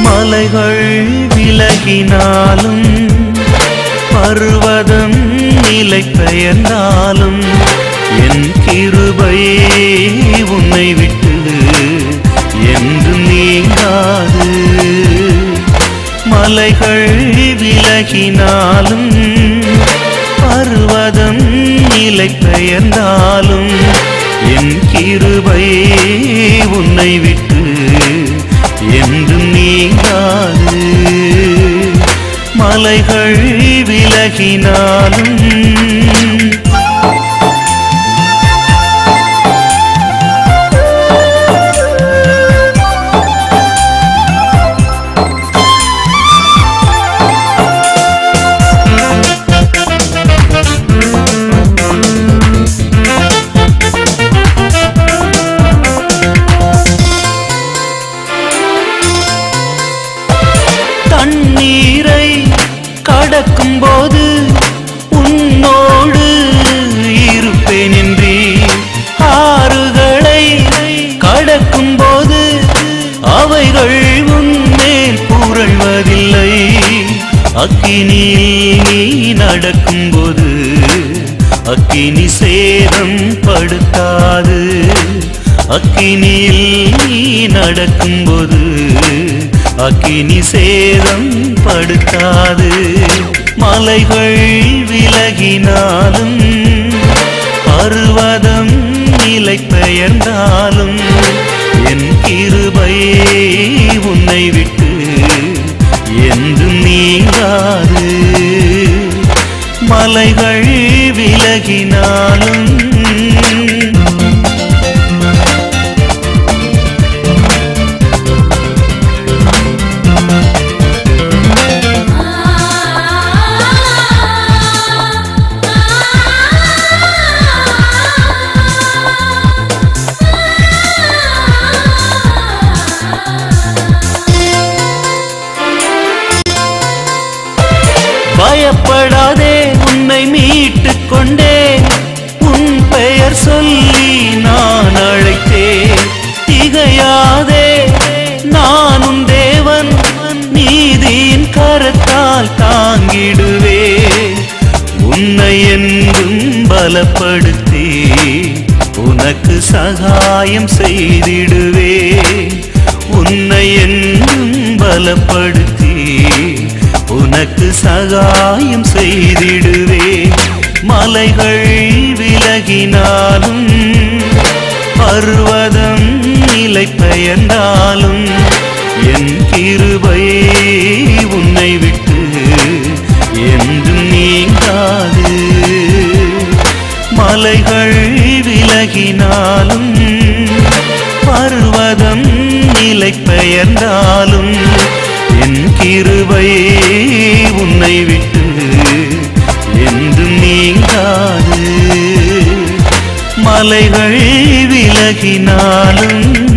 மலைகள் விலகினாலும் பர்வதம் நிலை பெயர்ந்தாலும் என் கிருபை உன்னை விட்டு என்று நீங்காது மலைகள் விலகினாலும் பர்வதம் நிலை பெயர்ந்தாலும் என் கிருபை உன்னை விட்டு என்றும் நீங்காது மலைகள் விலகினாலும் தண்ணீரை கடக்கும் போது உன்னோடு இருப்பேன் என்றே ஆறுகளை கடக்கும் போது அவைகள் உன்மேல் புரள்வதில்லை அக்கினியில் நீ நடக்கும் போது அக்கினி சேதம் படுத்தாது அக்கினியில் நீ நடக்கும்போது அக்கினி சேதம் படுத்தாது மலைகள் விலகினாலும் பர்வதம் நிலை பெயர்ந்தாலும் என் கிருபை உன்னை விட்டு என்றும் நீங்காது மலைகள் விலகினாலும் பயப்படாதே உன்னை மீட்டுக் கொண்டே உன் பெயர் சொல்லி நான் அழைத்தேன் திகையாதே நான் உன் தேவன் நீதியின் கரத்தால் தாங்கிடுவே உன்னை என்றும் பலப்படுத்தி உனக்கு சகாயம் செய்திடுவே உன்னை என்றும் பலப்படுத்தி உனக்கு சகாயம் செய்திடுவே மலைகள் விலகினாலும் பர்வதம் நிலை பெயர்ந்தாலும் என் கிருபை உன்னை விட்டு என்றும் நீங்காது மலைகள் விலகினாலும் பர்வதம் நிலை பெயர்ந்தாலும் என் கிருபை உன்னை விட்டு என்றும் நீங்காது மலைகள் விலகினாலும்